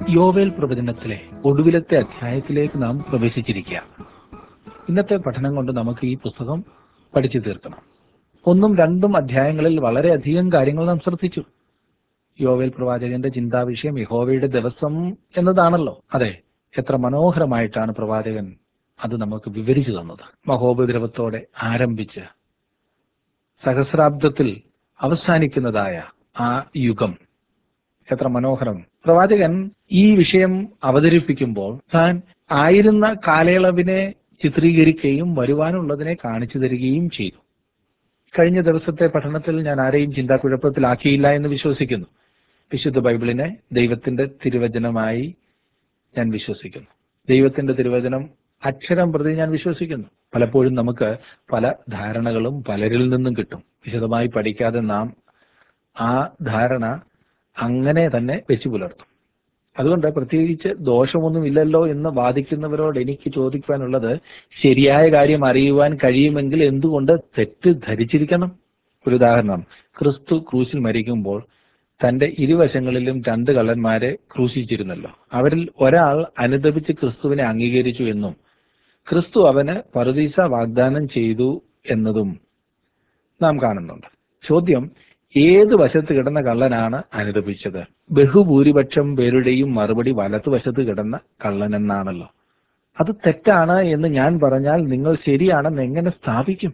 യോവേൽ പ്രവചനത്തിലെ ഒടുവിലത്തെ അധ്യായത്തിലേക്ക് നാം പ്രവേശിച്ചിരിക്കുക ഇന്നത്തെ പഠനം കൊണ്ട് നമുക്ക് ഈ പുസ്തകം പഠിച്ചു തീർക്കണം ഒന്നും രണ്ടും അധ്യായങ്ങളിൽ വളരെയധികം കാര്യങ്ങൾ നാം ശ്രദ്ധിച്ചു യോവേൽ പ്രവാചകന്റെ ചിന്താവിഷയം യഹോവയുടെ ദിവസം എന്നതാണല്ലോ അതെ എത്ര മനോഹരമായിട്ടാണ് പ്രവാചകൻ അത് നമുക്ക് വിവരിച്ചു തന്നത് മഹോപദ്രവത്തോടെ ആരംഭിച്ച് സഹസ്രാബ്ദത്തിൽ അവസാനിക്കുന്നതായ ആ യുഗം എത്ര മനോഹരം പ്രവാചകൻ ഈ വിഷയം അവതരിപ്പിക്കുമ്പോൾ താൻ ആയിരുന്ന കാലയളവിനെ ചിത്രീകരിക്കുകയും വരുവാനുള്ളതിനെ കാണിച്ചു തരികയും ചെയ്തു കഴിഞ്ഞ ദിവസത്തെ പഠനത്തിൽ ഞാൻ ആരെയും ചിന്താക്കുഴപ്പത്തിലാക്കിയില്ല എന്ന് വിശ്വസിക്കുന്നു വിശുദ്ധ ബൈബിളിനെ ദൈവത്തിന്റെ തിരുവചനമായി ഞാൻ വിശ്വസിക്കുന്നു ദൈവത്തിന്റെ തിരുവചനം അക്ഷരം പ്രതി ഞാൻ വിശ്വസിക്കുന്നു പലപ്പോഴും നമുക്ക് പല ധാരണകളും പലരിൽ നിന്നും കിട്ടും വിശദമായി പഠിക്കാതെ നാം ആ ധാരണ അങ്ങനെ തന്നെ വെച്ചു പുലർത്തും അതുകൊണ്ട് പ്രത്യേകിച്ച് ദോഷമൊന്നുമില്ലല്ലോ എന്ന് വാദിക്കുന്നവരോട് എനിക്ക് ചോദിക്കുവാനുള്ളത് ശരിയായ കാര്യം അറിയുവാൻ കഴിയുമെങ്കിൽ എന്തുകൊണ്ട് തെറ്റ് ധരിച്ചിരിക്കണം ഒരു ഉദാഹരണം ക്രിസ്തു ക്രൂശിൽ മരിക്കുമ്പോൾ തന്റെ ഇരുവശങ്ങളിലും രണ്ട് കള്ളന്മാരെ ക്രൂശിച്ചിരുന്നല്ലോ അവരിൽ ഒരാൾ അനുദപിച്ച് ക്രിസ്തുവിനെ അംഗീകരിച്ചു എന്നും ക്രിസ്തു അവന് പറുദീസ വാഗ്ദാനം ചെയ്തു എന്നതും നാം കാണുന്നുണ്ട് ചോദ്യം ഏത് വശത്ത് കിടന്ന കള്ളനാണ് അനുദപിച്ചത് ബഹുഭൂരിപക്ഷം പേരുടെയും മറുപടി വലത്തുവശത്ത് കിടന്ന കള്ളൻ എന്നാണല്ലോ അത് തെറ്റാണ് എന്ന് ഞാൻ പറഞ്ഞാൽ നിങ്ങൾ ശരിയാണെന്ന് എങ്ങനെ സ്ഥാപിക്കും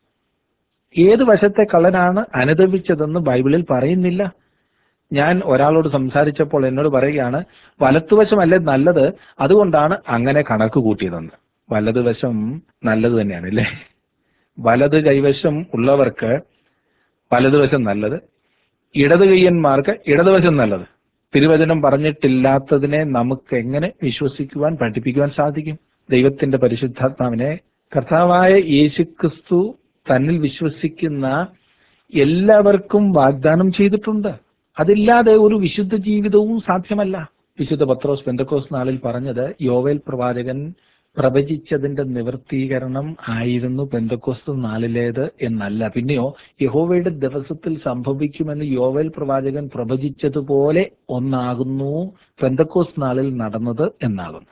ഏത് വശത്തെ കള്ളനാണ് അനുദപിച്ചതെന്ന് ബൈബിളിൽ പറയുന്നില്ല ഞാൻ ഒരാളോട് സംസാരിച്ചപ്പോൾ എന്നോട് പറയുകയാണ് വലത്തുവശമല്ലേ നല്ലത് അതുകൊണ്ടാണ് അങ്ങനെ കണക്ക് കൂട്ടിയതെന്ന് വലതുവശം നല്ലത് തന്നെയാണ് അല്ലേ വലത് കൈവശം ഉള്ളവർക്ക് വലതുവശം നല്ലത് ഇടത് കയ്യന്മാർക്ക് ഇടതുവശം നല്ലത് തിരുവചനം പറഞ്ഞിട്ടില്ലാത്തതിനെ നമുക്ക് എങ്ങനെ വിശ്വസിക്കുവാൻ പഠിപ്പിക്കുവാൻ സാധിക്കും ദൈവത്തിന്റെ പരിശുദ്ധാത്മാവിനെ കർത്താവായ യേശുക്രിസ്തു തന്നിൽ വിശ്വസിക്കുന്ന എല്ലാവർക്കും വാഗ്ദാനം ചെയ്തിട്ടുണ്ട് അതില്ലാതെ ഒരു വിശുദ്ധ ജീവിതവും സാധ്യമല്ല വിശുദ്ധ പത്രോസ് പെന്തക്കോസ് നാളിൽ പറഞ്ഞത് യോവേൽ പ്രവാചകൻ പ്രവചിച്ചതിന്റെ നിവർത്തീകരണം ആയിരുന്നു പെന്തക്കോസ്ത് നാളിലേത് എന്നല്ല പിന്നെയോ യഹോവയുടെ ദിവസത്തിൽ സംഭവിക്കുമെന്ന് യോവേൽ പ്രവാചകൻ പ്രവചിച്ചതുപോലെ ഒന്നാകുന്നു പെന്തക്കോസ് നാളിൽ നടന്നത് എന്നാകുന്നു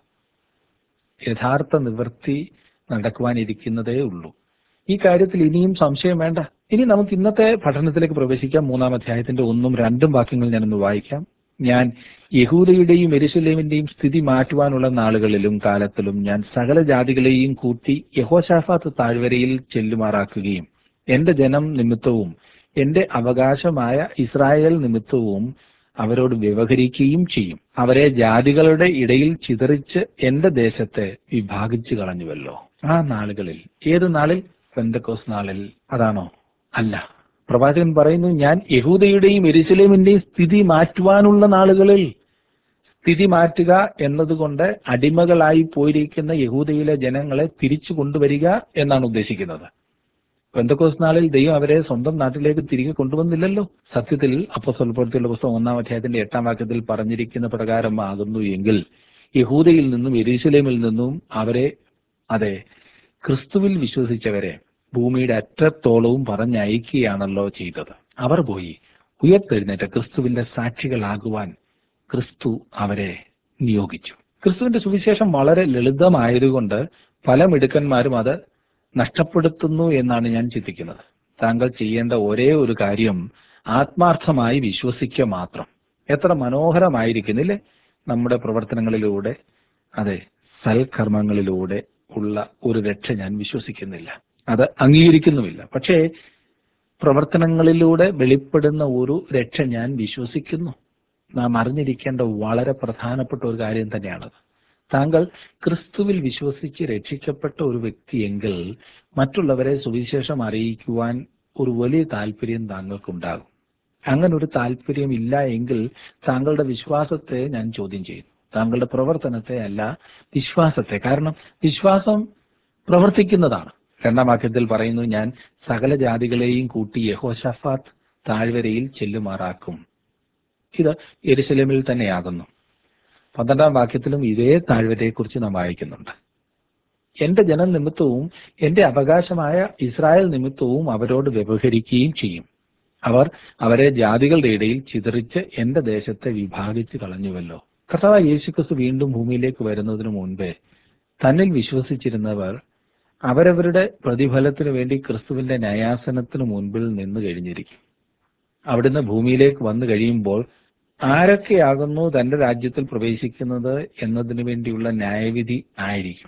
യഥാർത്ഥ നിവൃത്തി നടക്കുവാനിരിക്കുന്നതേ ഉള്ളൂ ഈ കാര്യത്തിൽ ഇനിയും സംശയം വേണ്ട ഇനി നമുക്ക് ഇന്നത്തെ പഠനത്തിലേക്ക് പ്രവേശിക്കാം മൂന്നാം അധ്യായത്തിന്റെ ഒന്നും രണ്ടും വാക്യങ്ങൾ ഞാനൊന്ന് വായിക്കാം ഞാൻ യഹൂദയുടെയും എരുസലേമിന്റെയും സ്ഥിതി മാറ്റുവാനുള്ള നാളുകളിലും കാലത്തിലും ഞാൻ സകല ജാതികളെയും കൂട്ടി യഹോശാഫാത്ത് താഴ്വരയിൽ ചെല്ലുമാറാക്കുകയും എന്റെ ജനം നിമിത്തവും എന്റെ അവകാശമായ ഇസ്രായേൽ നിമിത്തവും അവരോട് വ്യവഹരിക്കുകയും ചെയ്യും അവരെ ജാതികളുടെ ഇടയിൽ ചിതറിച്ച് എന്റെ ദേശത്തെ വിഭാഗിച്ചു കളഞ്ഞുവല്ലോ ആ നാളുകളിൽ ഏത് നാളിൽ പെന്തക്കോസ് നാളിൽ അതാണോ അല്ല പ്രവാചകൻ പറയുന്നു ഞാൻ യഹൂദയുടെയും എരുസലേമിന്റെയും സ്ഥിതി മാറ്റുവാനുള്ള നാളുകളിൽ സ്ഥിതി മാറ്റുക എന്നതുകൊണ്ട് അടിമകളായി പോയിരിക്കുന്ന യഹൂദയിലെ ജനങ്ങളെ തിരിച്ചു കൊണ്ടുവരിക എന്നാണ് ഉദ്ദേശിക്കുന്നത് പെന്തക്കോസ് നാളിൽ ദൈവം അവരെ സ്വന്തം നാട്ടിലേക്ക് തിരികെ കൊണ്ടുവന്നില്ലല്ലോ സത്യത്തിൽ അപ്പസ്വൽപ്പുറത്തിലുള്ള പുസ്തകം ഒന്നാം അധ്യായത്തിന്റെ എട്ടാം വാക്യത്തിൽ പറഞ്ഞിരിക്കുന്ന പ്രകാരമാകുന്നു എങ്കിൽ യഹൂദയിൽ നിന്നും എരുസലേമിൽ നിന്നും അവരെ അതെ ക്രിസ്തുവിൽ വിശ്വസിച്ചവരെ ഭൂമിയുടെ അറ്റത്തോളവും പറഞ്ഞയക്കുകയാണല്ലോ ചെയ്തത് അവർ പോയി ഉയർത്തെഴുന്നേറ്റ ക്രിസ്തുവിന്റെ സാക്ഷികളാകുവാൻ ക്രിസ്തു അവരെ നിയോഗിച്ചു ക്രിസ്തുവിന്റെ സുവിശേഷം വളരെ ലളിതമായതുകൊണ്ട് പല മിടുക്കന്മാരും അത് നഷ്ടപ്പെടുത്തുന്നു എന്നാണ് ഞാൻ ചിന്തിക്കുന്നത് താങ്കൾ ചെയ്യേണ്ട ഒരേ ഒരു കാര്യം ആത്മാർത്ഥമായി വിശ്വസിക്കുക മാത്രം എത്ര മനോഹരമായിരിക്കുന്നില്ലേ നമ്മുടെ പ്രവർത്തനങ്ങളിലൂടെ അതെ സൽക്കർമ്മങ്ങളിലൂടെ ഉള്ള ഒരു രക്ഷ ഞാൻ വിശ്വസിക്കുന്നില്ല അത് അംഗീകരിക്കുന്നുമില്ല പക്ഷേ പ്രവർത്തനങ്ങളിലൂടെ വെളിപ്പെടുന്ന ഒരു രക്ഷ ഞാൻ വിശ്വസിക്കുന്നു നാം അറിഞ്ഞിരിക്കേണ്ട വളരെ പ്രധാനപ്പെട്ട ഒരു കാര്യം തന്നെയാണത് താങ്കൾ ക്രിസ്തുവിൽ വിശ്വസിച്ച് രക്ഷിക്കപ്പെട്ട ഒരു വ്യക്തിയെങ്കിൽ മറ്റുള്ളവരെ സുവിശേഷം അറിയിക്കുവാൻ ഒരു വലിയ താല്പര്യം താങ്കൾക്കുണ്ടാകും അങ്ങനെ ഒരു താല്പര്യം ഇല്ല എങ്കിൽ താങ്കളുടെ വിശ്വാസത്തെ ഞാൻ ചോദ്യം ചെയ്യുന്നു താങ്കളുടെ പ്രവർത്തനത്തെ അല്ല വിശ്വാസത്തെ കാരണം വിശ്വാസം പ്രവർത്തിക്കുന്നതാണ് രണ്ടാം വാക്യത്തിൽ പറയുന്നു ഞാൻ സകല ജാതികളെയും കൂട്ടി യഹോഷഫാത്ത് താഴ്വരയിൽ ചെല്ലുമാറാക്കും ഇത് എരുസലേമിൽ തന്നെയാകുന്നു പന്ത്രണ്ടാം വാക്യത്തിലും ഇതേ താഴ്വരയെക്കുറിച്ച് നാം വായിക്കുന്നുണ്ട് എന്റെ ജനം നിമിത്തവും എന്റെ അവകാശമായ ഇസ്രായേൽ നിമിത്തവും അവരോട് വ്യവഹരിക്കുകയും ചെയ്യും അവർ അവരെ ജാതികളുടെ ഇടയിൽ ചിതറിച്ച് എന്റെ ദേശത്തെ വിഭാഗിച്ച് കളഞ്ഞുവല്ലോ കർത്താവ് യേശുക്രിസ്തു വീണ്ടും ഭൂമിയിലേക്ക് വരുന്നതിന് മുൻപേ തന്നിൽ വിശ്വസിച്ചിരുന്നവർ അവരവരുടെ പ്രതിഫലത്തിനു വേണ്ടി ക്രിസ്തുവിന്റെ ന്യായാസനത്തിനു മുൻപിൽ നിന്ന് കഴിഞ്ഞിരിക്കും അവിടുന്ന് ഭൂമിയിലേക്ക് വന്നു കഴിയുമ്പോൾ ആരൊക്കെയാകുന്നു തന്റെ രാജ്യത്തിൽ പ്രവേശിക്കുന്നത് എന്നതിനു വേണ്ടിയുള്ള ന്യായവിധി ആയിരിക്കും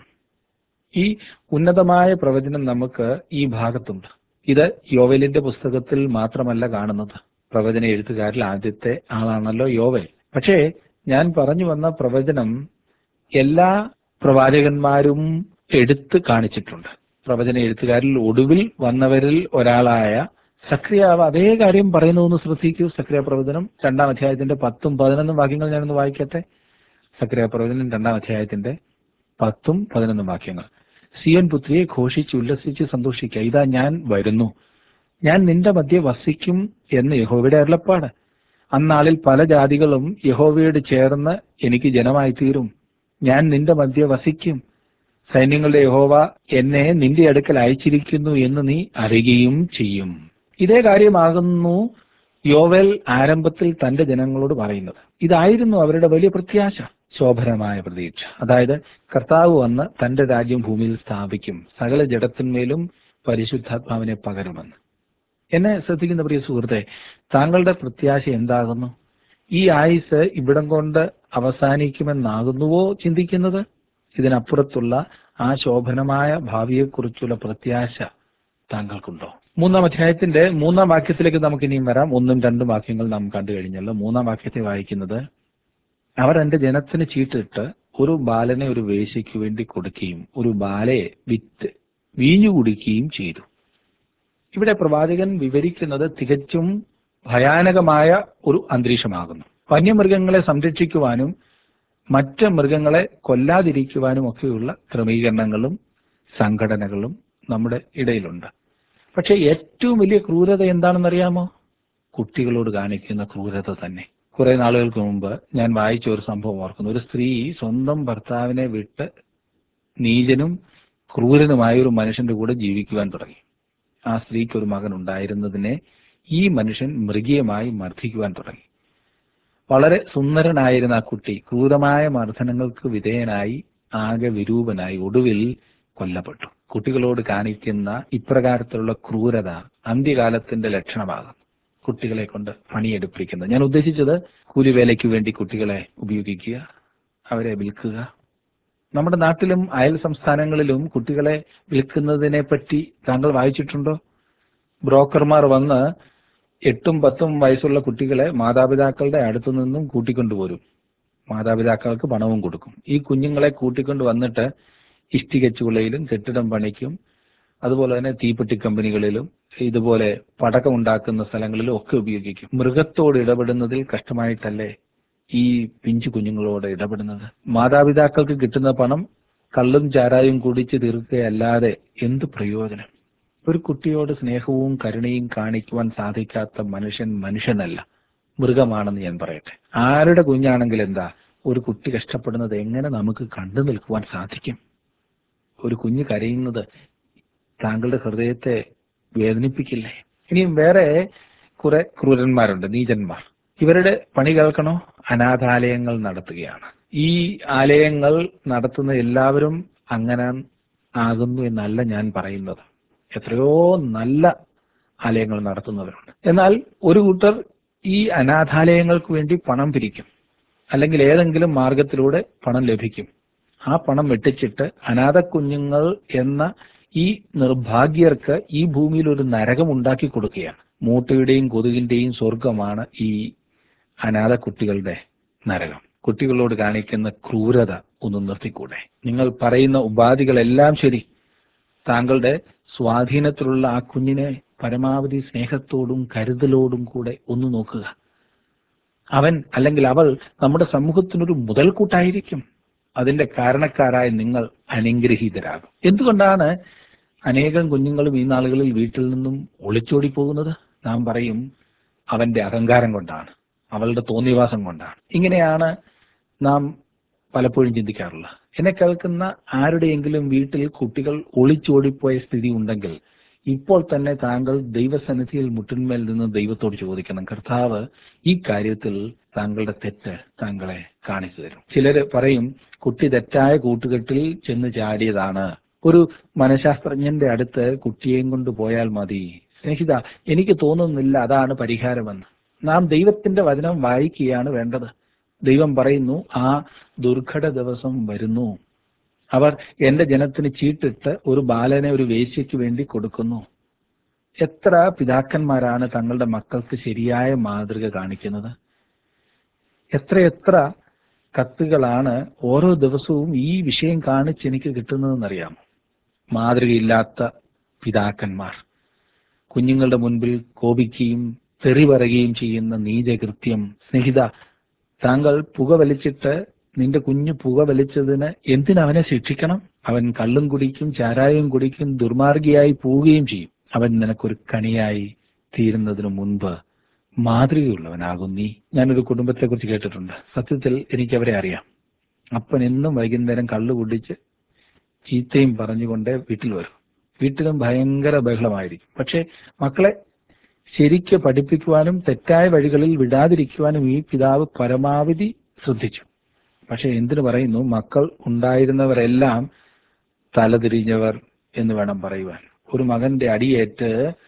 ഈ ഉന്നതമായ പ്രവചനം നമുക്ക് ഈ ഭാഗത്തുണ്ട് ഇത് യോവലിന്റെ പുസ്തകത്തിൽ മാത്രമല്ല കാണുന്നത് പ്രവചന എഴുത്തുകാരിൽ ആദ്യത്തെ ആളാണല്ലോ യോവൽ പക്ഷേ ഞാൻ പറഞ്ഞു വന്ന പ്രവചനം എല്ലാ പ്രവാചകന്മാരും എടുത്ത് കാണിച്ചിട്ടുണ്ട് പ്രവചന എഴുത്തുകാരിൽ ഒടുവിൽ വന്നവരിൽ ഒരാളായ സക്രിയാവ് അതേ കാര്യം പറയുന്നു എന്ന് ശ്രദ്ധിക്കൂ സക്രിയ പ്രവചനം രണ്ടാം അധ്യായത്തിന്റെ പത്തും പതിനൊന്നും വാക്യങ്ങൾ ഞാനൊന്ന് വായിക്കട്ടെ സക്രിയ പ്രവചനം രണ്ടാം അധ്യായത്തിന്റെ പത്തും പതിനൊന്നും വാക്യങ്ങൾ സിയോൻ പുത്രിയെ ഘോഷിച്ച് ഉല്ലസിച്ച് സന്തോഷിക്കുക ഇതാ ഞാൻ വരുന്നു ഞാൻ നിന്റെ മധ്യ വസിക്കും എന്ന് യഹോവയുടെ അരുളപ്പാട് അന്നാളിൽ പല ജാതികളും യഹോവയോട് ചേർന്ന് എനിക്ക് ജനമായി തീരും ഞാൻ നിന്റെ മധ്യ വസിക്കും സൈന്യങ്ങളുടെ യഹോവ എന്നെ നിന്റെ അടുക്കൽ അയച്ചിരിക്കുന്നു എന്ന് നീ അറിയുകയും ചെയ്യും ഇതേ കാര്യമാകുന്നു യോവൽ ആരംഭത്തിൽ തന്റെ ജനങ്ങളോട് പറയുന്നത് ഇതായിരുന്നു അവരുടെ വലിയ പ്രത്യാശ ശോഭനമായ പ്രതീക്ഷ അതായത് കർത്താവ് വന്ന് തന്റെ രാജ്യം ഭൂമിയിൽ സ്ഥാപിക്കും സകല ജഡത്തിന്മേലും പരിശുദ്ധാത്മാവിനെ പകരുമെന്ന് എന്നെ ശ്രദ്ധിക്കുന്ന പ്രിയ സുഹൃത്തെ താങ്കളുടെ പ്രത്യാശ എന്താകുന്നു ഈ ആയുസ് ഇവിടം കൊണ്ട് അവസാനിക്കുമെന്നാകുന്നുവോ ചിന്തിക്കുന്നത് ഇതിനപ്പുറത്തുള്ള ആ ശോഭനമായ ഭാവിയെക്കുറിച്ചുള്ള പ്രത്യാശ താങ്കൾക്കുണ്ടോ മൂന്നാം അധ്യായത്തിന്റെ മൂന്നാം വാക്യത്തിലേക്ക് നമുക്ക് ഇനിയും വരാം ഒന്നും രണ്ടും വാക്യങ്ങൾ നാം കണ്ടു കഴിഞ്ഞല്ലോ മൂന്നാം വാക്യത്തെ വായിക്കുന്നത് അവർ എന്റെ ജനത്തിന് ചീട്ടിട്ട് ഒരു ബാലനെ ഒരു വേശ്യയ്ക്ക് വേണ്ടി കൊടുക്കുകയും ഒരു ബാലയെ വിറ്റ് വീഞ്ഞു കുടിക്കുകയും ചെയ്തു ഇവിടെ പ്രവാചകൻ വിവരിക്കുന്നത് തികച്ചും ഭയാനകമായ ഒരു അന്തരീക്ഷമാകുന്നു വന്യമൃഗങ്ങളെ സംരക്ഷിക്കുവാനും മറ്റ് മൃഗങ്ങളെ കൊല്ലാതിരിക്കുവാനും ഒക്കെയുള്ള ക്രമീകരണങ്ങളും സംഘടനകളും നമ്മുടെ ഇടയിലുണ്ട് പക്ഷെ ഏറ്റവും വലിയ ക്രൂരത എന്താണെന്നറിയാമോ കുട്ടികളോട് കാണിക്കുന്ന ക്രൂരത തന്നെ കുറെ നാളുകൾക്ക് മുമ്പ് ഞാൻ വായിച്ച ഒരു സംഭവം ഓർക്കുന്നു ഒരു സ്ത്രീ സ്വന്തം ഭർത്താവിനെ വിട്ട് നീചനും ക്രൂരനുമായ ഒരു മനുഷ്യന്റെ കൂടെ ജീവിക്കുവാൻ തുടങ്ങി ആ സ്ത്രീക്ക് ഒരു മകൻ ഉണ്ടായിരുന്നതിനെ ഈ മനുഷ്യൻ മൃഗീയമായി മർദ്ദിക്കുവാൻ തുടങ്ങി വളരെ സുന്ദരനായിരുന്ന ആ കുട്ടി ക്രൂരമായ മർദ്ദനങ്ങൾക്ക് വിധേയനായി ആകെ വിരൂപനായി ഒടുവിൽ കൊല്ലപ്പെട്ടു കുട്ടികളോട് കാണിക്കുന്ന ഇപ്രകാരത്തിലുള്ള ക്രൂരത അന്ത്യകാലത്തിന്റെ ലക്ഷണമാകും കുട്ടികളെ കൊണ്ട് പണിയെടുപ്പിക്കുന്നത് ഞാൻ ഉദ്ദേശിച്ചത് കൂലിവേലയ്ക്ക് വേണ്ടി കുട്ടികളെ ഉപയോഗിക്കുക അവരെ വിൽക്കുക നമ്മുടെ നാട്ടിലും അയൽ സംസ്ഥാനങ്ങളിലും കുട്ടികളെ വിൽക്കുന്നതിനെ പറ്റി താങ്കൾ വായിച്ചിട്ടുണ്ടോ ബ്രോക്കർമാർ വന്ന് എട്ടും പത്തും വയസ്സുള്ള കുട്ടികളെ മാതാപിതാക്കളുടെ അടുത്തു നിന്നും കൂട്ടിക്കൊണ്ടുപോരും മാതാപിതാക്കൾക്ക് പണവും കൊടുക്കും ഈ കുഞ്ഞുങ്ങളെ കൂട്ടിക്കൊണ്ട് വന്നിട്ട് ഇഷ്ടിക ചൂളയിലും കെട്ടിടം പണിക്കും അതുപോലെ തന്നെ തീപ്പെട്ടി കമ്പനികളിലും ഇതുപോലെ പടക്കം ഉണ്ടാക്കുന്ന സ്ഥലങ്ങളിലും ഒക്കെ ഉപയോഗിക്കും മൃഗത്തോട് ഇടപെടുന്നതിൽ കഷ്ടമായിട്ടല്ലേ ഈ പിഞ്ചു കുഞ്ഞുങ്ങളോട് ഇടപെടുന്നത് മാതാപിതാക്കൾക്ക് കിട്ടുന്ന പണം കള്ളും ചാരായും കുടിച്ച് തീർക്കുകയല്ലാതെ എന്ത് പ്രയോജനം ഒരു കുട്ടിയോട് സ്നേഹവും കരുണയും കാണിക്കുവാൻ സാധിക്കാത്ത മനുഷ്യൻ മനുഷ്യനല്ല മൃഗമാണെന്ന് ഞാൻ പറയട്ടെ ആരുടെ കുഞ്ഞാണെങ്കിൽ എന്താ ഒരു കുട്ടി കഷ്ടപ്പെടുന്നത് എങ്ങനെ നമുക്ക് കണ്ടു നിൽക്കുവാൻ സാധിക്കും ഒരു കുഞ്ഞ് കരയുന്നത് താങ്കളുടെ ഹൃദയത്തെ വേദനിപ്പിക്കില്ലേ ഇനിയും വേറെ കുറെ ക്രൂരന്മാരുണ്ട് നീചന്മാർ ഇവരുടെ പണി കേൾക്കണോ അനാഥാലയങ്ങൾ നടത്തുകയാണ് ഈ ആലയങ്ങൾ നടത്തുന്ന എല്ലാവരും അങ്ങനെ ആകുന്നു എന്നല്ല ഞാൻ പറയുന്നത് എത്രയോ നല്ല ആലയങ്ങൾ നടത്തുന്നവരുണ്ട് എന്നാൽ ഒരു കൂട്ടർ ഈ അനാഥാലയങ്ങൾക്ക് വേണ്ടി പണം പിരിക്കും അല്ലെങ്കിൽ ഏതെങ്കിലും മാർഗത്തിലൂടെ പണം ലഭിക്കും ആ പണം വെട്ടിച്ചിട്ട് അനാഥ കുഞ്ഞുങ്ങൾ എന്ന ഈ നിർഭാഗ്യർക്ക് ഈ ഭൂമിയിൽ ഒരു നരകം ഉണ്ടാക്കി കൊടുക്കുകയാണ് മൂട്ടയുടെയും കൊതുകിന്റെയും സ്വർഗമാണ് ഈ അനാഥ കുട്ടികളുടെ നരകം കുട്ടികളോട് കാണിക്കുന്ന ക്രൂരത ഒന്ന് നിർത്തിക്കൂടെ നിങ്ങൾ പറയുന്ന ഉപാധികളെല്ലാം ശരി താങ്കളുടെ സ്വാധീനത്തിലുള്ള ആ കുഞ്ഞിനെ പരമാവധി സ്നേഹത്തോടും കരുതലോടും കൂടെ ഒന്ന് നോക്കുക അവൻ അല്ലെങ്കിൽ അവൾ നമ്മുടെ സമൂഹത്തിനൊരു മുതൽക്കൂട്ടായിരിക്കും അതിന്റെ കാരണക്കാരായ നിങ്ങൾ അനുഗ്രഹീതരാകും എന്തുകൊണ്ടാണ് അനേകം കുഞ്ഞുങ്ങളും ഈ നാളുകളിൽ വീട്ടിൽ നിന്നും ഒളിച്ചോടി പോകുന്നത് നാം പറയും അവന്റെ അഹങ്കാരം കൊണ്ടാണ് അവളുടെ തോന്നിവാസം കൊണ്ടാണ് ഇങ്ങനെയാണ് നാം പലപ്പോഴും ചിന്തിക്കാറുള്ളത് എന്നെ കേൾക്കുന്ന ആരുടെയെങ്കിലും വീട്ടിൽ കുട്ടികൾ ഒളിച്ചോടിപ്പോയ സ്ഥിതി ഉണ്ടെങ്കിൽ ഇപ്പോൾ തന്നെ താങ്കൾ ദൈവസന്നിധിയിൽ മുട്ടിന്മേൽ നിന്ന് ദൈവത്തോട് ചോദിക്കണം കർത്താവ് ഈ കാര്യത്തിൽ താങ്കളുടെ തെറ്റ് താങ്കളെ കാണിച്ചു തരും ചിലര് പറയും കുട്ടി തെറ്റായ കൂട്ടുകെട്ടിൽ ചെന്ന് ചാടിയതാണ് ഒരു മനഃശാസ്ത്രജ്ഞന്റെ അടുത്ത് കുട്ടിയെയും കൊണ്ട് പോയാൽ മതി സ്നേഹിത എനിക്ക് തോന്നുന്നില്ല അതാണ് പരിഹാരമെന്ന് നാം ദൈവത്തിന്റെ വചനം വായിക്കുകയാണ് വേണ്ടത് ദൈവം പറയുന്നു ആ ദുർഘട ദിവസം വരുന്നു അവർ എന്റെ ജനത്തിന് ചീട്ടിട്ട് ഒരു ബാലനെ ഒരു വേശ്യയ്ക്ക് വേണ്ടി കൊടുക്കുന്നു എത്ര പിതാക്കന്മാരാണ് തങ്ങളുടെ മക്കൾക്ക് ശരിയായ മാതൃക കാണിക്കുന്നത് എത്രയെത്ര കത്തുകളാണ് ഓരോ ദിവസവും ഈ വിഷയം കാണിച്ച് എനിക്ക് കിട്ടുന്നതെന്നറിയാമോ മാതൃകയില്ലാത്ത പിതാക്കന്മാർ കുഞ്ഞുങ്ങളുടെ മുൻപിൽ കോപിക്കുകയും തെറി പറയുകയും ചെയ്യുന്ന നീചകൃത്യം സ്നേഹിത താങ്കൾ പുക വലിച്ചിട്ട് നിന്റെ കുഞ്ഞ് പുക വലിച്ചതിന് എന്തിനവനെ ശിക്ഷിക്കണം അവൻ കള്ളും കുടിക്കും ചാരായം കുടിക്കും ദുർമാർഗിയായി പോവുകയും ചെയ്യും അവൻ നിനക്കൊരു കണിയായി തീരുന്നതിനു മുൻപ് മാതൃകയുള്ളവനാകും നീ ഞാനൊരു കുടുംബത്തെ കുറിച്ച് കേട്ടിട്ടുണ്ട് സത്യത്തിൽ എനിക്ക് അവരെ അറിയാം അപ്പൻ എന്നും വൈകുന്നേരം കള്ളു കുടിച്ച് ചീത്തയും പറഞ്ഞുകൊണ്ട് വീട്ടിൽ വരും വീട്ടിലും ഭയങ്കര ബഹളമായിരിക്കും പക്ഷെ മക്കളെ ശരിക്ക് പഠിപ്പിക്കുവാനും തെറ്റായ വഴികളിൽ വിടാതിരിക്കുവാനും ഈ പിതാവ് പരമാവധി ശ്രദ്ധിച്ചു പക്ഷെ എന്തിനു പറയുന്നു മക്കൾ ഉണ്ടായിരുന്നവരെല്ലാം തലതിരിഞ്ഞവർ എന്ന് വേണം പറയുവാൻ ഒരു മകന്റെ അടിയേറ്റ്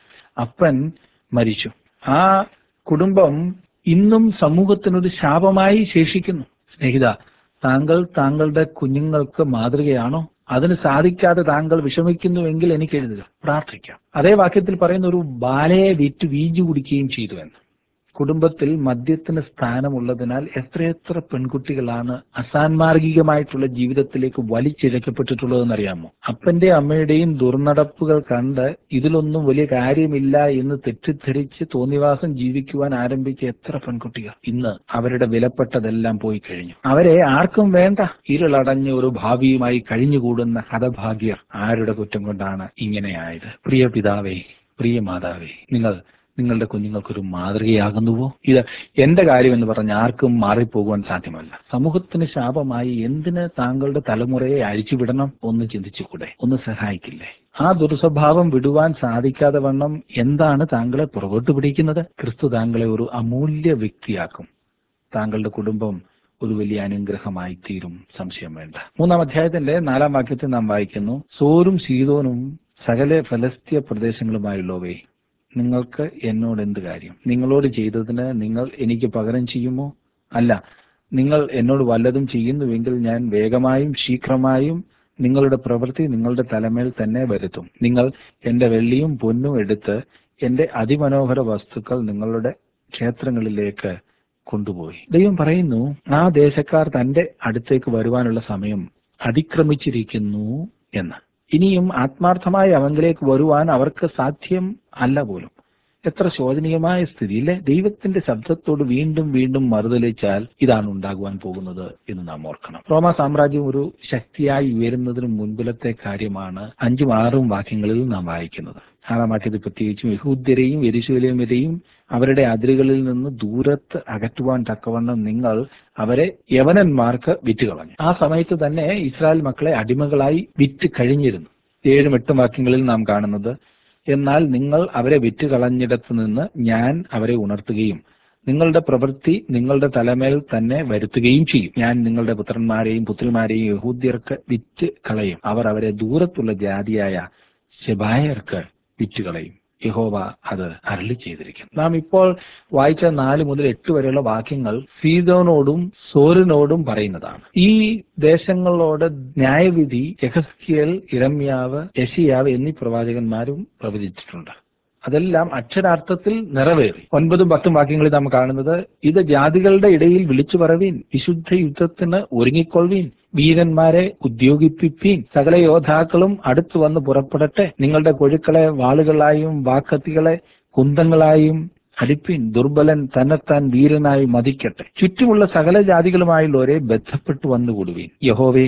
അപ്പൻ മരിച്ചു ആ കുടുംബം ഇന്നും സമൂഹത്തിനൊരു ശാപമായി ശേഷിക്കുന്നു സ്നേഹിത താങ്കൾ താങ്കളുടെ കുഞ്ഞുങ്ങൾക്ക് മാതൃകയാണോ അതിന് സാധിക്കാതെ താങ്കൾ വിഷമിക്കുന്നുവെങ്കിൽ എനിക്ക് എഴുതുക പ്രാർത്ഥിക്കാം അതേ വാക്യത്തിൽ പറയുന്ന ഒരു ബാലയെ വിറ്റ് വീഞ്ഞു കുടിക്കുകയും ചെയ്തു എന്ന് കുടുംബത്തിൽ മദ്യത്തിന് സ്ഥാനമുള്ളതിനാൽ എത്രയെത്ര പെൺകുട്ടികളാണ് അസാൻമാർഗികമായിട്ടുള്ള ജീവിതത്തിലേക്ക് വലിച്ചിഴക്കപ്പെട്ടിട്ടുള്ളതെന്ന് അറിയാമോ അപ്പന്റെ അമ്മയുടെയും ദുർനടപ്പുകൾ കണ്ട് ഇതിലൊന്നും വലിയ കാര്യമില്ല എന്ന് തെറ്റിദ്ധരിച്ച് തോന്നിവാസം ജീവിക്കുവാൻ ആരംഭിച്ച എത്ര പെൺകുട്ടികൾ ഇന്ന് അവരുടെ വിലപ്പെട്ടതെല്ലാം പോയി കഴിഞ്ഞു അവരെ ആർക്കും വേണ്ട ഇരുളടഞ്ഞ ഒരു ഭാവിയുമായി കഴിഞ്ഞുകൂടുന്ന ഹതഭാഗ്യർ ആരുടെ കുറ്റം കൊണ്ടാണ് ഇങ്ങനെയായത് പ്രിയ പിതാവേ പ്രിയ മാതാവേ നിങ്ങൾ നിങ്ങളുടെ കുഞ്ഞുങ്ങൾക്കൊരു മാതൃകയാകുന്നുവോ ഇത് എന്റെ കാര്യം എന്ന് പറഞ്ഞ് ആർക്കും മാറിപ്പോകുവാൻ സാധ്യമല്ല സമൂഹത്തിന് ശാപമായി എന്തിന് താങ്കളുടെ തലമുറയെ അഴിച്ചുവിടണം ഒന്ന് ചിന്തിച്ചുകൂടെ ഒന്ന് സഹായിക്കില്ലേ ആ ദുർസ്വഭാവം വിടുവാൻ സാധിക്കാതെ വണ്ണം എന്താണ് താങ്കളെ പുറകോട്ട് പിടിക്കുന്നത് ക്രിസ്തു താങ്കളെ ഒരു അമൂല്യ വ്യക്തിയാക്കും താങ്കളുടെ കുടുംബം ഒരു വലിയ അനുഗ്രഹമായി തീരും സംശയം വേണ്ട മൂന്നാം അധ്യായത്തിന്റെ നാലാം വാക്യത്തിൽ നാം വായിക്കുന്നു സോരും സീതോനും സകല ഫലസ്തീയ പ്രദേശങ്ങളുമായുള്ളവേ നിങ്ങൾക്ക് എന്നോട് എന്ത് കാര്യം നിങ്ങളോട് ചെയ്തതിന് നിങ്ങൾ എനിക്ക് പകരം ചെയ്യുമോ അല്ല നിങ്ങൾ എന്നോട് വല്ലതും ചെയ്യുന്നുവെങ്കിൽ ഞാൻ വേഗമായും ശീഘ്രമായും നിങ്ങളുടെ പ്രവൃത്തി നിങ്ങളുടെ തലമേൽ തന്നെ വരുത്തും നിങ്ങൾ എന്റെ വെള്ളിയും പൊന്നും എടുത്ത് എന്റെ അതിമനോഹര വസ്തുക്കൾ നിങ്ങളുടെ ക്ഷേത്രങ്ങളിലേക്ക് കൊണ്ടുപോയി ദൈവം പറയുന്നു ആ ദേശക്കാർ തന്റെ അടുത്തേക്ക് വരുവാനുള്ള സമയം അതിക്രമിച്ചിരിക്കുന്നു എന്ന് ഇനിയും ആത്മാർത്ഥമായി അവങ്കിലേക്ക് വരുവാൻ അവർക്ക് സാധ്യം അല്ല പോലും എത്ര ശോചനീയമായ സ്ഥിതിയില്ലേ ദൈവത്തിന്റെ ശബ്ദത്തോട് വീണ്ടും വീണ്ടും മറുതലിച്ചാൽ ഇതാണ് ഉണ്ടാകുവാൻ പോകുന്നത് എന്ന് നാം ഓർക്കണം റോമ സാമ്രാജ്യം ഒരു ശക്തിയായി ഉയരുന്നതിന് മുൻപിലത്തെ കാര്യമാണ് അഞ്ചും ആറും വാക്യങ്ങളിൽ നാം വായിക്കുന്നത് ആറാം വാക്യത്തിൽ പ്രത്യേകിച്ചും യഹൂദ്യരെയും യരിശൂലേമരെയും അവരുടെ അതിരുകളിൽ നിന്ന് ദൂരത്ത് അകറ്റുവാൻ തക്കവണ്ണം നിങ്ങൾ അവരെ യവനന്മാർക്ക് വിറ്റുകളഞ്ഞു ആ സമയത്ത് തന്നെ ഇസ്രായേൽ മക്കളെ അടിമകളായി വിറ്റ് കഴിഞ്ഞിരുന്നു ഏഴും എട്ടും വാക്യങ്ങളിൽ നാം കാണുന്നത് എന്നാൽ നിങ്ങൾ അവരെ വിറ്റുകളഞ്ഞിടത്ത് നിന്ന് ഞാൻ അവരെ ഉണർത്തുകയും നിങ്ങളുടെ പ്രവൃത്തി നിങ്ങളുടെ തലമേൽ തന്നെ വരുത്തുകയും ചെയ്യും ഞാൻ നിങ്ങളുടെ പുത്രന്മാരെയും പുത്രിമാരെയും യഹൂദ്യർക്ക് വിറ്റ് കളയും അവർ അവരെ ദൂരത്തുള്ള ജാതിയായ ശബായർക്ക് വിറ്റുകളയും യഹോവ അത് അരളി ചെയ്തിരിക്കും നാം ഇപ്പോൾ വായിച്ച നാല് മുതൽ എട്ട് വരെയുള്ള വാക്യങ്ങൾ സീതോനോടും സോറിനോടും പറയുന്നതാണ് ഈ ദേശങ്ങളോട് ന്യായവിധി യഹസ്കിയൽ ഇരമ്യാവ് യഷിയാവ് എന്നീ പ്രവാചകന്മാരും പ്രവചിച്ചിട്ടുണ്ട് അതെല്ലാം അക്ഷരാർത്ഥത്തിൽ നിറവേറി ഒൻപതും പത്തും വാക്യങ്ങളിൽ നാം കാണുന്നത് ഇത് ജാതികളുടെ ഇടയിൽ വിളിച്ചു പറവീൻ വിശുദ്ധ യുദ്ധത്തിന് ഒരുങ്ങിക്കൊള്ളുവീൻ വീരന്മാരെ ഉദ്യോഗിപ്പിപ്പീൻ സകല യോദ്ധാക്കളും അടുത്തു വന്ന് പുറപ്പെടട്ടെ നിങ്ങളുടെ കൊഴുക്കളെ വാളുകളായും വാക്കത്തികളെ കുന്തങ്ങളായും അടിപ്പിൻ ദുർബലൻ തന്നെത്താൻ വീരനായി മതിക്കട്ടെ ചുറ്റുമുള്ള സകല ജാതികളുമായുള്ളവരെ ബന്ധപ്പെട്ടു വന്നുകൂടുവീൻ യഹോവേ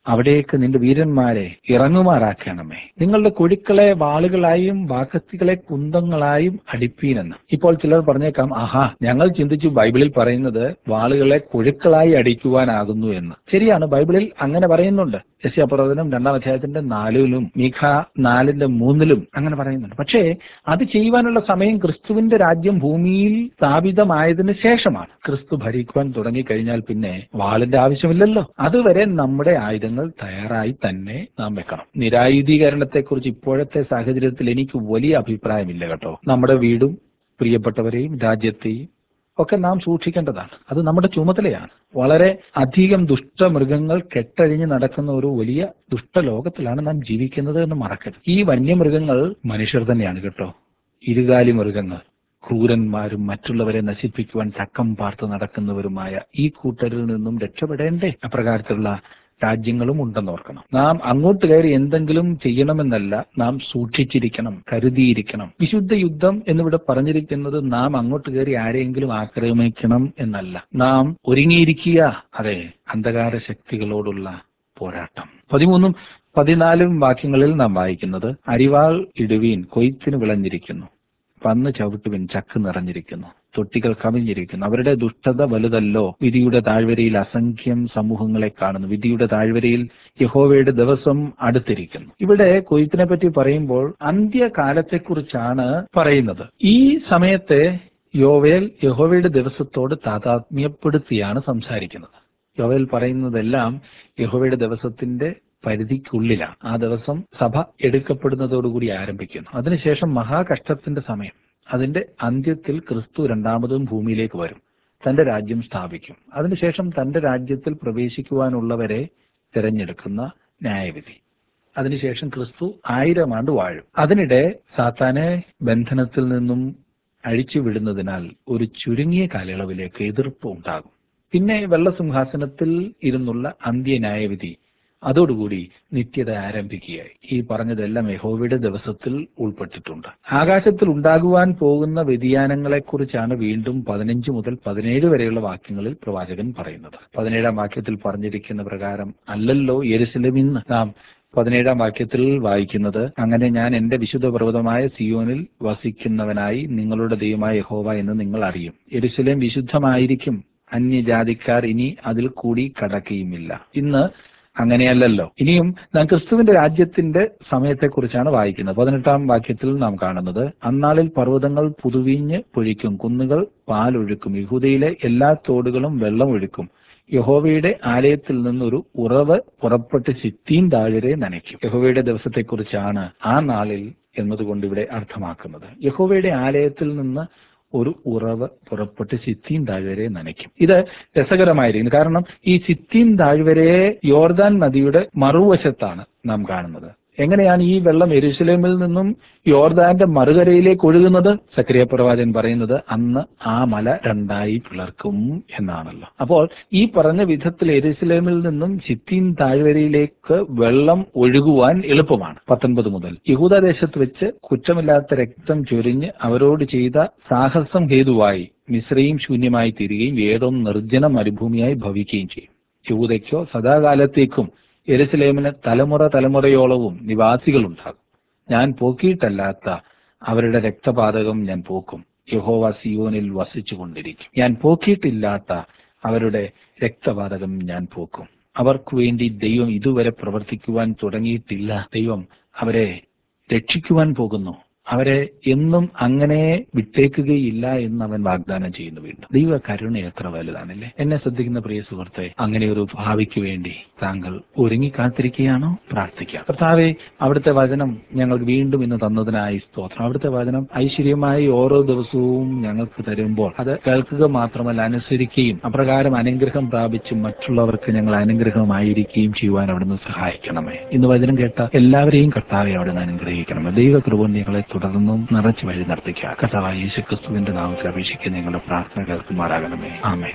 അവിടേക്ക് നിന്റെ വീരന്മാരെ ഇറങ്ങുമാറാക്കണമേ നിങ്ങളുടെ കൊഴുക്കളെ വാളുകളായും വാക്കത്തികളെ കുന്തങ്ങളായും അടിപ്പീനെന്ന് ഇപ്പോൾ ചിലർ പറഞ്ഞേക്കാം ആഹാ ഞങ്ങൾ ചിന്തിച്ചു ബൈബിളിൽ പറയുന്നത് വാളുകളെ കൊഴുക്കളായി അടിക്കുവാനാകുന്നു എന്ന് ശരിയാണ് ബൈബിളിൽ അങ്ങനെ പറയുന്നുണ്ട് യശ്യാപ്രവചനം രണ്ടാം അധ്യായത്തിന്റെ നാലിലും മീഖ നാലിന്റെ മൂന്നിലും അങ്ങനെ പറയുന്നുണ്ട് പക്ഷേ അത് ചെയ്യുവാനുള്ള സമയം ക്രിസ്തുവിന്റെ രാജ്യം ഭൂമിയിൽ സ്ഥാപിതമായതിനു ശേഷമാണ് ക്രിസ്തു ഭരിക്കുവാൻ തുടങ്ങിക്കഴിഞ്ഞാൽ പിന്നെ വാളിന്റെ ആവശ്യമില്ലല്ലോ അതുവരെ നമ്മുടെ ആയുധങ്ങൾ തയ്യാറായി തന്നെ നാം വെക്കണം നിരായുധീകരണത്തെക്കുറിച്ച് ഇപ്പോഴത്തെ സാഹചര്യത്തിൽ എനിക്ക് വലിയ അഭിപ്രായമില്ല കേട്ടോ നമ്മുടെ വീടും പ്രിയപ്പെട്ടവരെയും രാജ്യത്തെയും ഒക്കെ നാം സൂക്ഷിക്കേണ്ടതാണ് അത് നമ്മുടെ ചുമതലയാണ് വളരെ അധികം ദുഷ്ടമൃഗങ്ങൾ കെട്ടഴിഞ്ഞ് നടക്കുന്ന ഒരു വലിയ ദുഷ്ടലോകത്തിലാണ് നാം ജീവിക്കുന്നത് എന്ന് മറക്കരുത് ഈ വന്യമൃഗങ്ങൾ മനുഷ്യർ തന്നെയാണ് കേട്ടോ ഇരുകാലി മൃഗങ്ങൾ ക്രൂരന്മാരും മറ്റുള്ളവരെ നശിപ്പിക്കുവാൻ ചക്കം പാർത്ത് നടക്കുന്നവരുമായ ഈ കൂട്ടരിൽ നിന്നും രക്ഷപ്പെടേണ്ടേ അപ്രകാരത്തിലുള്ള രാജ്യങ്ങളും ഉണ്ടെന്ന് ഓർക്കണം നാം അങ്ങോട്ട് കയറി എന്തെങ്കിലും ചെയ്യണമെന്നല്ല നാം സൂക്ഷിച്ചിരിക്കണം കരുതിയിരിക്കണം വിശുദ്ധ യുദ്ധം എന്നിവിടെ പറഞ്ഞിരിക്കുന്നത് നാം അങ്ങോട്ട് കയറി ആരെയെങ്കിലും ആക്രമിക്കണം എന്നല്ല നാം ഒരുങ്ങിയിരിക്കുക അതെ അന്ധകാര ശക്തികളോടുള്ള പോരാട്ടം പതിമൂന്നും പതിനാലും വാക്യങ്ങളിൽ നാം വായിക്കുന്നത് അരിവാൾ ഇടുവീൻ കൊയ്ത്തിന് വിളഞ്ഞിരിക്കുന്നു പന്ന് ചവിട്ടുവിൻ ചക്ക് നിറഞ്ഞിരിക്കുന്നു തൊട്ടികൾ കവിഞ്ഞിരിക്കുന്നു അവരുടെ ദുഷ്ടത വലുതല്ലോ വിധിയുടെ താഴ്വരയിൽ അസംഖ്യം സമൂഹങ്ങളെ കാണുന്നു വിധിയുടെ താഴ്വരയിൽ യഹോവയുടെ ദിവസം അടുത്തിരിക്കുന്നു ഇവിടെ കൊയ്ത്തിനെ പറ്റി പറയുമ്പോൾ അന്ത്യകാലത്തെക്കുറിച്ചാണ് പറയുന്നത് ഈ സമയത്തെ യോവേൽ യഹോവയുടെ ദിവസത്തോട് താതാത്മ്യപ്പെടുത്തിയാണ് സംസാരിക്കുന്നത് യോവേൽ പറയുന്നതെല്ലാം യഹോവയുടെ ദിവസത്തിന്റെ പരിധിക്കുള്ളിലാണ് ആ ദിവസം സഭ എടുക്കപ്പെടുന്നതോടുകൂടി ആരംഭിക്കുന്നു അതിനുശേഷം മഹാകഷ്ടത്തിന്റെ സമയം അതിന്റെ അന്ത്യത്തിൽ ക്രിസ്തു രണ്ടാമതും ഭൂമിയിലേക്ക് വരും തന്റെ രാജ്യം സ്ഥാപിക്കും അതിനുശേഷം തന്റെ രാജ്യത്തിൽ പ്രവേശിക്കുവാനുള്ളവരെ തിരഞ്ഞെടുക്കുന്ന ന്യായവിധി അതിനുശേഷം ക്രിസ്തു ആയിരം ആണ്ട് വാഴും അതിനിടെ സാത്താനെ ബന്ധനത്തിൽ നിന്നും അഴിച്ചു വിടുന്നതിനാൽ ഒരു ചുരുങ്ങിയ കാലയളവിലേക്ക് എതിർപ്പ് ഉണ്ടാകും പിന്നെ വെള്ളസിംഹാസനത്തിൽ ഇരുന്നുള്ള അന്ത്യന്യായവിധി അതോടുകൂടി നിത്യത ആരംഭിക്കുകയായി ഈ പറഞ്ഞതെല്ലാം യഹോവയുടെ ദിവസത്തിൽ ഉൾപ്പെട്ടിട്ടുണ്ട് ആകാശത്തിൽ ഉണ്ടാകുവാൻ പോകുന്ന വ്യതിയാനങ്ങളെക്കുറിച്ചാണ് വീണ്ടും പതിനഞ്ച് മുതൽ പതിനേഴ് വരെയുള്ള വാക്യങ്ങളിൽ പ്രവാചകൻ പറയുന്നത് പതിനേഴാം വാക്യത്തിൽ പറഞ്ഞിരിക്കുന്ന പ്രകാരം അല്ലല്ലോ യെരുസലമിന്ന് നാം പതിനേഴാം വാക്യത്തിൽ വായിക്കുന്നത് അങ്ങനെ ഞാൻ എന്റെ വിശുദ്ധ പർവ്വതമായ സിയോനിൽ വസിക്കുന്നവനായി നിങ്ങളുടെ ദൈവമായ യഹോവ എന്ന് നിങ്ങൾ അറിയും യെരുസലേം വിശുദ്ധമായിരിക്കും അന്യജാതിക്കാർ ഇനി അതിൽ കൂടി കടക്കുകയുമില്ല ഇന്ന് അങ്ങനെയല്ലല്ലോ ഇനിയും നാം ക്രിസ്തുവിന്റെ രാജ്യത്തിന്റെ സമയത്തെക്കുറിച്ചാണ് വായിക്കുന്നത് പതിനെട്ടാം വാക്യത്തിൽ നാം കാണുന്നത് അന്നാളിൽ പർവ്വതങ്ങൾ പുതുവിഞ്ഞ് പൊഴിക്കും കുന്നുകൾ പാലൊഴുക്കും യഹൂദയിലെ എല്ലാ തോടുകളും വെള്ളം ഒഴുക്കും യഹോവയുടെ ആലയത്തിൽ നിന്നൊരു ഉറവ് പുറപ്പെട്ട് സിത്തീൻ താഴ്വരെ നനയ്ക്കും യഹോവയുടെ ദിവസത്തെക്കുറിച്ചാണ് ആ നാളിൽ എന്നതുകൊണ്ട് ഇവിടെ അർത്ഥമാക്കുന്നത് യഹോവയുടെ ആലയത്തിൽ നിന്ന് ഒരു ഉറവ് പുറപ്പെട്ട് സിത്തീൻ താഴ്വരെ നനയ്ക്കും ഇത് രസകരമായിരിക്കുന്നു കാരണം ഈ സിത്തീൻ താഴ്വരയെ യോർദാൻ നദിയുടെ മറുവശത്താണ് നാം കാണുന്നത് എങ്ങനെയാണ് ഈ വെള്ളം എരുസലേമിൽ നിന്നും യോർദാന്റെ മറുകരയിലേക്ക് ഒഴുകുന്നത് സക്രിയ പ്രവാചകൻ പറയുന്നത് അന്ന് ആ മല രണ്ടായി പിളർക്കും എന്നാണല്ലോ അപ്പോൾ ഈ പറഞ്ഞ വിധത്തിൽ എരുസലേമിൽ നിന്നും ചിത്തീൻ താഴ്വരയിലേക്ക് വെള്ളം ഒഴുകുവാൻ എളുപ്പമാണ് പത്തൊൻപത് മുതൽ യഹൂദദേശത്ത് വെച്ച് കുറ്റമില്ലാത്ത രക്തം ചൊരിഞ്ഞ് അവരോട് ചെയ്ത സാഹസം ഹേതുവായി മിശ്രയും ശൂന്യമായി തീരുകയും വേദം നിർജ്ജന മരുഭൂമിയായി ഭവിക്കുകയും ചെയ്യും യഹൂദയ്ക്കോ സദാകാലത്തേക്കും എരുസലേമിന് തലമുറ തലമുറയോളവും നിവാസികളുണ്ടാകും ഞാൻ പോക്കിയിട്ടല്ലാത്ത അവരുടെ രക്തപാതകം ഞാൻ പോക്കും യഹോവ സിയോനിൽ വസിച്ചുകൊണ്ടിരിക്കും ഞാൻ പോക്കിയിട്ടില്ലാത്ത അവരുടെ രക്തപാതകം ഞാൻ പോക്കും അവർക്ക് വേണ്ടി ദൈവം ഇതുവരെ പ്രവർത്തിക്കുവാൻ തുടങ്ങിയിട്ടില്ല ദൈവം അവരെ രക്ഷിക്കുവാൻ പോകുന്നു അവരെ എന്നും അങ്ങനെ വിട്ടേക്കുകയില്ല എന്ന് അവൻ വാഗ്ദാനം ചെയ്യുന്നു വീണ്ടും ദൈവ കരുണ എത്ര വലുതാണല്ലേ എന്നെ ശ്രദ്ധിക്കുന്ന പ്രിയ സുഹൃത്തെ അങ്ങനെ ഒരു ഭാവിക്ക് വേണ്ടി താങ്കൾ ഒരുങ്ങി കാത്തിരിക്കുകയാണോ പ്രാർത്ഥിക്കാം കർത്താവെ അവിടുത്തെ വചനം ഞങ്ങൾക്ക് വീണ്ടും ഇന്ന് തന്നതിനായി സ്തോത്രം അവിടുത്തെ വചനം ഐശ്വര്യമായി ഓരോ ദിവസവും ഞങ്ങൾക്ക് തരുമ്പോൾ അത് കേൾക്കുക മാത്രമല്ല അനുസരിക്കുകയും അപ്രകാരം അനുഗ്രഹം പ്രാപിച്ച് മറ്റുള്ളവർക്ക് ഞങ്ങൾ അനുഗ്രഹമായിരിക്കുകയും ചെയ്യുവാൻ അവിടുന്ന് സഹായിക്കണമേ ഇന്ന് വചനം കേട്ട എല്ലാവരെയും കർത്താവെ അവിടുന്ന് അനുഗ്രഹിക്കണമേ ദൈവകൃപ ഞങ്ങളെ തുടർന്നും നിറച്ചു വഴി നടത്തിക്കുക കർത്താവ് യേശു ക്രിസ്തുവിന്റെ നാമത്തിൽ അപേക്ഷിക്കുന്ന ഞങ്ങളുടെ പ്രാർത്ഥന കേൾക്കുമാറാകണമേ ആമേ